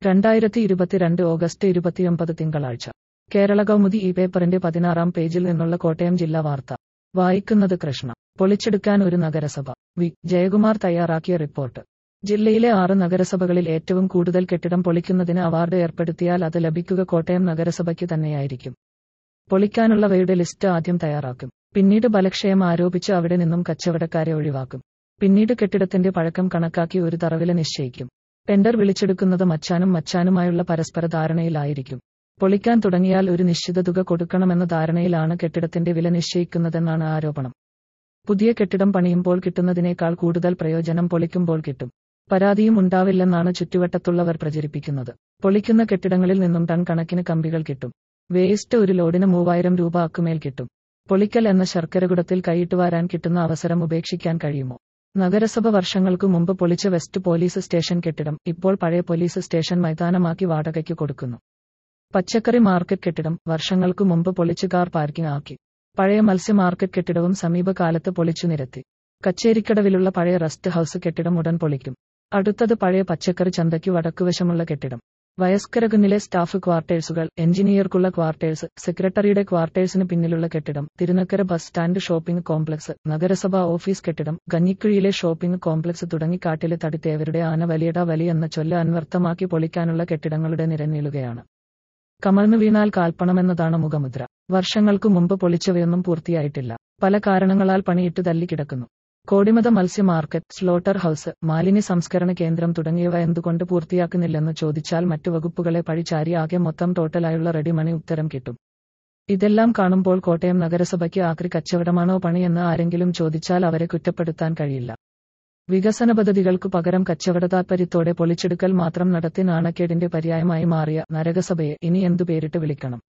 രണ്ടായിരത്തി ഇരുപത്തിരണ്ട് ഓഗസ്റ്റ് ഇരുപത്തിയൊമ്പത് തിങ്കളാഴ്ച കേരള കൗമുദി ഈ പേപ്പറിന്റെ പതിനാറാം പേജിൽ നിന്നുള്ള കോട്ടയം ജില്ലാ വാർത്ത വായിക്കുന്നത് കൃഷ്ണ പൊളിച്ചെടുക്കാൻ ഒരു നഗരസഭ വി ജയകുമാർ തയ്യാറാക്കിയ റിപ്പോർട്ട് ജില്ലയിലെ ആറ് നഗരസഭകളിൽ ഏറ്റവും കൂടുതൽ കെട്ടിടം പൊളിക്കുന്നതിന് അവാർഡ് ഏർപ്പെടുത്തിയാൽ അത് ലഭിക്കുക കോട്ടയം നഗരസഭയ്ക്ക് തന്നെയായിരിക്കും പൊളിക്കാനുള്ളവയുടെ ലിസ്റ്റ് ആദ്യം തയ്യാറാക്കും പിന്നീട് ബലക്ഷയം ആരോപിച്ച് അവിടെ നിന്നും കച്ചവടക്കാരെ ഒഴിവാക്കും പിന്നീട് കെട്ടിടത്തിന്റെ പഴക്കം കണക്കാക്കി ഒരു തറവില നിശ്ചയിക്കും ടെൻഡർ വിളിച്ചെടുക്കുന്നത് മച്ചാനും മച്ചാനുമായുള്ള പരസ്പര ധാരണയിലായിരിക്കും പൊളിക്കാൻ തുടങ്ങിയാൽ ഒരു നിശ്ചിത തുക കൊടുക്കണമെന്ന ധാരണയിലാണ് കെട്ടിടത്തിന്റെ വില നിശ്ചയിക്കുന്നതെന്നാണ് ആരോപണം പുതിയ കെട്ടിടം പണിയുമ്പോൾ കിട്ടുന്നതിനേക്കാൾ കൂടുതൽ പ്രയോജനം പൊളിക്കുമ്പോൾ കിട്ടും പരാതിയും ഉണ്ടാവില്ലെന്നാണ് ചുറ്റുവട്ടത്തുള്ളവർ പ്രചരിപ്പിക്കുന്നത് പൊളിക്കുന്ന കെട്ടിടങ്ങളിൽ നിന്നും ടൺ കണക്കിന് കമ്പികൾ കിട്ടും വേസ്റ്റ് ഒരു ലോഡിന് മൂവായിരം രൂപ അക്കുമേൽ കിട്ടും പൊളിക്കൽ എന്ന ശർക്കരകുടത്തിൽ കൈയിട്ട് വാരാൻ കിട്ടുന്ന അവസരം ഉപേക്ഷിക്കാൻ കഴിയുമോ നഗരസഭ വർഷങ്ങൾക്കു മുമ്പ് പൊളിച്ച വെസ്റ്റ് പോലീസ് സ്റ്റേഷൻ കെട്ടിടം ഇപ്പോൾ പഴയ പോലീസ് സ്റ്റേഷൻ മൈതാനമാക്കി വാടകയ്ക്ക് കൊടുക്കുന്നു പച്ചക്കറി മാർക്കറ്റ് കെട്ടിടം വർഷങ്ങൾക്കു മുമ്പ് പൊളിച്ച് കാർ പാർക്കിംഗ് ആക്കി പഴയ മത്സ്യ മാർക്കറ്റ് കെട്ടിടവും സമീപകാലത്ത് പൊളിച്ചു നിരത്തി കച്ചേരിക്കടവിലുള്ള പഴയ റെസ്റ്റ് ഹൌസ് കെട്ടിടം ഉടൻ പൊളിക്കും അടുത്തത് പഴയ പച്ചക്കറി ചന്തയ്ക്ക് വടക്കുവശമുള്ള കെട്ടിടം വയസ്കരകുന്നിലെ സ്റ്റാഫ് ക്വാർട്ടേഴ്സുകൾ എഞ്ചിനീയർക്കുള്ള ക്വാർട്ടേഴ്സ് സെക്രട്ടറിയുടെ ക്വാർട്ടേഴ്സിന് പിന്നിലുള്ള കെട്ടിടം Thirunakkara bus stand shopping complex നഗരസഭാ ഓഫീസ് കെട്ടിടം കഞ്ഞിക്കുഴിയിലെ ഷോപ്പിംഗ് കോംപ്ലക്സ് തുടങ്ങി കാട്ടിലെ തടിത്തേവരുടെ ആന വലിയട വലി എന്ന ചൊല്ല് അന്വർത്ഥമാക്കി പൊളിക്കാനുള്ള കെട്ടിടങ്ങളുടെ നിരന്നിലുകയാണ് കമഴ്ന്നു വീണാൽ കാൽപ്പണമെന്നതാണ് മുഖമുദ്ര വർഷങ്ങൾക്കു മുമ്പ് പൊളിച്ചവയൊന്നും പൂർത്തിയായിട്ടില്ല പല കാരണങ്ങളാൽ പണിയിട്ട് തല്ലിക്കിടക്കുന്നു കോടിമത മത്സ്യ മാർക്കറ്റ് സ്ലോട്ടർ ഹൌസ് മാലിന്യ സംസ്കരണ കേന്ദ്രം തുടങ്ങിയവ എന്തുകൊണ്ട് പൂർത്തിയാക്കുന്നില്ലെന്ന് ചോദിച്ചാൽ മറ്റു വകുപ്പുകളെ പഴിചാരി ആകെ മൊത്തം ടോട്ടലായുള്ള റെഡിമണി ഉത്തരം കിട്ടും ഇതെല്ലാം കാണുമ്പോൾ കോട്ടയം നഗരസഭയ്ക്ക് ആക്രി കച്ചവടമാണോ പണിയെന്ന് ആരെങ്കിലും ചോദിച്ചാൽ അവരെ കുറ്റപ്പെടുത്താൻ കഴിയില്ല വികസന പദ്ധതികൾക്കു പകരം കച്ചവട താൽപര്യത്തോടെ പൊളിച്ചെടുക്കൽ മാത്രം നടത്തി നാണക്കേടിന്റെ പര്യായമായി മാറിയ നരകസഭയെ ഇനി എന്തു പേരിട്ട് വിളിക്കണം